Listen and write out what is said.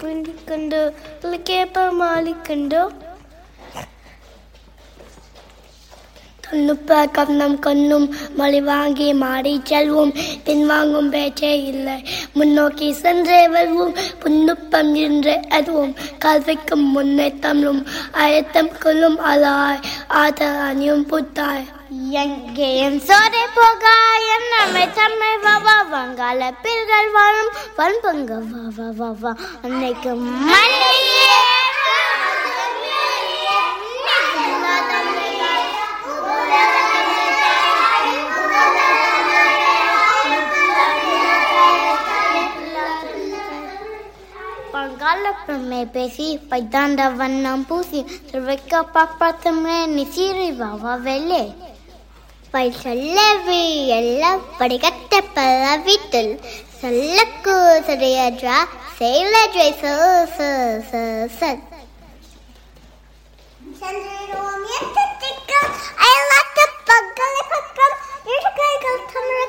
பிடிக்கண்டோ இல்லை கேப்ப மாலிக்கண்டோ கண்ணுப்ப கண்ணம் கண்ணும் மொழி வாங்கி மாடி செல்வோம் பின்வாங்கும் பேச்சே இல்லை முன்னோக்கி சென்றே வருவோம் புண்ணுப்பம் என்று அதுவும் கல்விக்கும் முன்னே தமிழும் அழுத்தம் கொள்ளும் அலாய் ஆதரணியும் புத்தாய் எங்கேயும் சோதை போக என்னமை தம்மை வா வா வங்காள பில்கள் வாழும் வன்பங்க வா வா வா வா அன்னைக்கு மண்ணிலே பங்காளப்பமே பேசி பைத்தாண்ட வண்ணம் பூசி திருவைக்க பாப்பாத்தமே நிசீரி வாவா வெள்ளே பை சொல்லவி எல்லாம் படிக்கட்ட பல வீட்டில் சொல்லக்கு சரியஜா செயலஜை ச ச ச ச